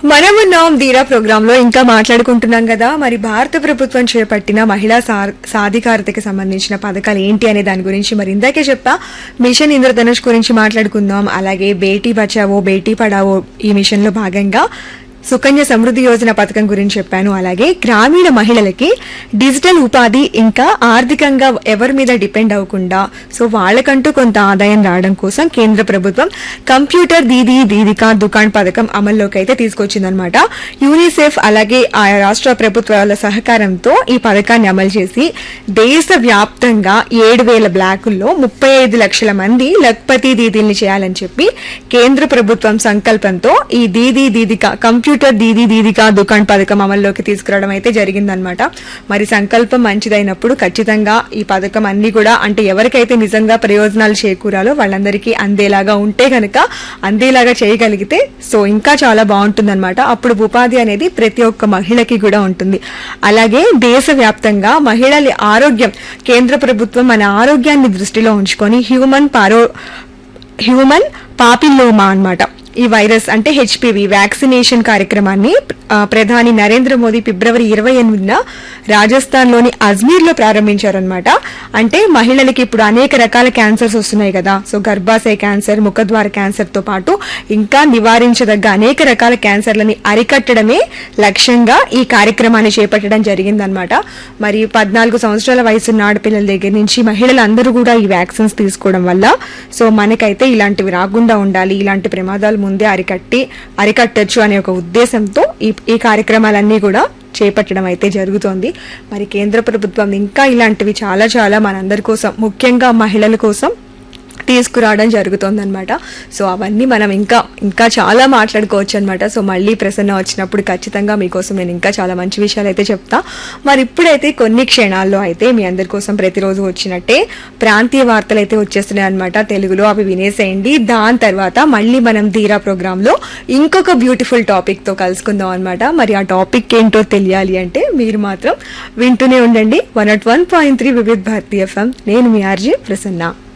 మనమున్నాం ధీరా ప్రోగ్రామ్ లో ఇంకా మాట్లాడుకుంటున్నాం కదా మరి భారత ప్రభుత్వం చేపట్టిన మహిళా సా- సాధికారతకి సంబంధించిన పథకాలు ఏంటి అనే దాని గురించి మరి ఇందాకే చెప్పా మిషన్ ఇంద్రధనుష్ గురించి మాట్లాడుకుందాం అలాగే బేటీ బచావో బేటీ పడావో ఈ మిషన్ లో భాగంగా సుకన్య సమృద్ధి యోజన పథకం గురించి చెప్పాను అలాగే గ్రామీణ మహిళలకి డిజిటల్ ఉపాధి ఇంకా ఆర్థికంగా ఎవరి మీద డిపెండ్ అవ్వకుండా సో వాళ్ళకంటూ కొంత ఆదాయం రావడం కోసం కేంద్ర ప్రభుత్వం కంప్యూటర్ దీదీ దీదికా దుకాణ్ పథకం అమల్లోకి అయితే తీసుకొచ్చిందనమాట యూనిసెఫ్ అలాగే ఆయా రాష్ట్ర ప్రభుత్వాల సహకారంతో ఈ పథకాన్ని అమలు చేసి దేశ వ్యాప్తంగా ఏడు వేల బ్లాకుల్లో ముప్పై ఐదు లక్షల మంది లక్పతి దీదీల్ని చేయాలని చెప్పి కేంద్ర ప్రభుత్వం సంకల్పంతో ఈ దీదీ దీదిక కంప్యూటర్ దీదీ దీదిక దుకాణ్ పథకం అమల్లోకి తీసుకురావడం అయితే జరిగిందనమాట మరి సంకల్పం మంచిదైనప్పుడు ఖచ్చితంగా ఈ పథకం అన్ని కూడా అంటే ఎవరికైతే నిజంగా ప్రయోజనాలు చేకూరాలో వాళ్ళందరికీ అందేలాగా ఉంటే గనక అందేలాగా చేయగలిగితే సో ఇంకా చాలా బాగుంటుందన్నమాట అప్పుడు ఉపాధి అనేది ప్రతి ఒక్క మహిళకి కూడా ఉంటుంది అలాగే దేశవ్యాప్తంగా మహిళల ఆరోగ్యం కేంద్ర ప్రభుత్వం మన ఆరోగ్యాన్ని దృష్టిలో ఉంచుకొని హ్యూమన్ పారో హ్యూమన్ పాపిల్లోమా అన్నమాట ఈ వైరస్ అంటే హెచ్పివి వ్యాక్సినేషన్ కార్యక్రమాన్ని ఆ, ప్రధాని నరేంద్ర మోదీ ఫిబ్రవరి ఇరవై ఎనిమిదిన రాజస్థాన్లోని అజ్మీర్లో ప్రారంభించారనమాట అంటే మహిళలకి ఇప్పుడు అనేక రకాల క్యాన్సర్స్ వస్తున్నాయి కదా సో గర్భాశయ క్యాన్సర్ ముఖద్వార క్యాన్సర్ తో పాటు ఇంకా నివారించదగ్గ అనేక రకాల క్యాన్సర్లని అరికట్టడమే లక్ష్యంగా ఈ కార్యక్రమాన్ని చేపట్టడం జరిగిందనమాట మరి పద్నాలుగు సంవత్సరాల వయసున్న ఆడపిల్లల దగ్గర నుంచి మహిళలందరూ కూడా ఈ వ్యాక్సిన్స్ తీసుకోవడం వల్ల సో మనకైతే ఇలాంటివి రాకుండా ఉండాలి ఇలాంటి ప్రమాదాలు ముందే అరికట్టి అరికట్టచ్చు అనే ఒక ఉద్దేశంతో ఈ ఈ కార్యక్రమాలన్నీ కూడా చేపట్టడం అయితే జరుగుతోంది మరి కేంద్ర ప్రభుత్వం ఇంకా ఇలాంటివి చాలా చాలా మనందరి కోసం ముఖ్యంగా మహిళల కోసం తీసుకురావడం జరుగుతోందన్నమాట సో అవన్నీ మనం ఇంకా ఇంకా చాలా మాట్లాడుకోవచ్చు అనమాట సో మళ్ళీ ప్రసన్న వచ్చినప్పుడు ఖచ్చితంగా మీకోసం నేను ఇంకా చాలా మంచి విషయాలు అయితే చెప్తా మరి ఇప్పుడైతే కొన్ని క్షణాల్లో అయితే మీ అందరి కోసం ప్రతిరోజు వచ్చినట్టే ప్రాంతీయ వార్తలు అయితే వచ్చేస్తున్నాయి అనమాట తెలుగులో అవి వినేసేయండి దాని తర్వాత మళ్ళీ మనం ధీరా ప్రోగ్రామ్ లో ఇంకొక బ్యూటిఫుల్ టాపిక్ తో కలుసుకుందాం అనమాట మరి ఆ టాపిక్ ఏంటో తెలియాలి అంటే మీరు మాత్రం వింటూనే ఉండండి one naught one point three Vividh Bharati FM నేను మీ ఆర్జే ప్రసన్న